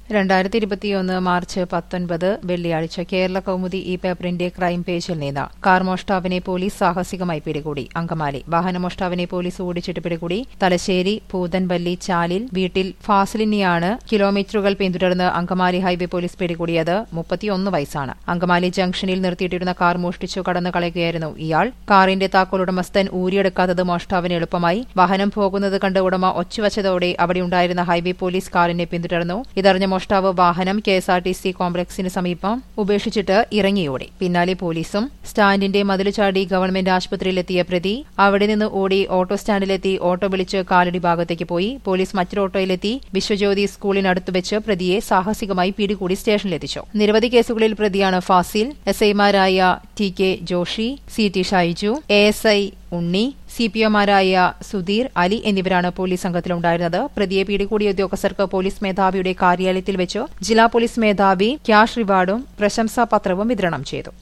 രണ്ടായിരത്തി ഇരുപത്തിയൊന്ന് മാർച്ച് പത്തൊൻപത് വെള്ളിയാഴ്ച കേരള കൗമുദി ഈ പേപ്പറിന്റെ ക്രൈം പേജിൽ നിന്ന് കാർ മോഷ്ടാവിനെ പോലീസ് സാഹസികമായി പിടികൂടി അങ്കമാലി വാഹനമോഷ്ടാവിനെ പോലീസ് ഓടിച്ചിട്ട് പിടികൂടി തലശ്ശേരി പൂതൻവല്ലി ചാലിൽ വീട്ടിൽ ഫാസിലിനെയാണ് കിലോമീറ്ററുകൾ പിന്തുടർന്ന് അങ്കമാലി ഹൈവേ പോലീസ് പിടികൂടിയത് മുപ്പത്തിയൊന്ന് വയസ്സാണ് അങ്കമാലി ജംഗ്ഷനിൽ നിർത്തിയിട്ടിരുന്ന കാർ മോഷ്ടിച്ചു കടന്നു കളയുകയായിരുന്നു ഇയാൾ കാറിന്റെ താക്കോൽ ഉടമസ്ഥൻ ഊരിയെടുക്കാത്തത് മോഷ്ടാവിന് എളുപ്പമായി വാഹനം പോകുന്നത് കണ്ട് ഉടമ ഒച്ചുവച്ചതോടെ അവിടെയുണ്ടായിരുന്ന ഹൈവേ പോലീസ് കാറിനെ പിന്തുടർന്നു ഇതറിഞ്ഞ മോഷ്ടാവ് വാഹനം K S R T C കോംപ്ലക്സിന് സമീപം ഉപേക്ഷിച്ചിട്ട് ഇറങ്ങിയോടി പിന്നാലെ പോലീസും സ്റ്റാൻഡിന്റെ മതിലു ചാടി ഗവൺമെന്റ് ആശുപത്രിയിലെത്തിയ പ്രതി അവിടെ നിന്ന് ഓടി ഓട്ടോ സ്റ്റാൻഡിലെത്തി ഓട്ടോ വിളിച്ച് കാലടി ഭാഗത്തേക്ക് പോയി പോലീസ് മറ്റൊരു ഓട്ടോയിലെത്തി വിശ്വജ്യോതി സ്കൂളിനടുത്ത് വെച്ച് പ്രതിയെ സാഹസികമായി പിടികൂടി സ്റ്റേഷനിലെത്തിച്ചു നിരവധി കേസുകളിൽ പ്രതിയാണ് ഫാസിൽ എസ് ഐമാരായ T K Joshi C T Shaiju A S I Unni C P ഒമാരായ സുധീർ അലി എന്നിവരാണ് പോലീസ് സംഘത്തിലുണ്ടായിരുന്നത് പ്രതിയെ പിടികൂടിയ ഉദ്യോഗസ്ഥർക്ക് പോലീസ് മേധാവിയുടെ കാര്യാലയത്തിൽ വെച്ച് ജില്ലാ പോലീസ് മേധാവി ക്യാഷ് റിവാർഡും പ്രശംസാപത്രവും വിതരണം ചെയ്തു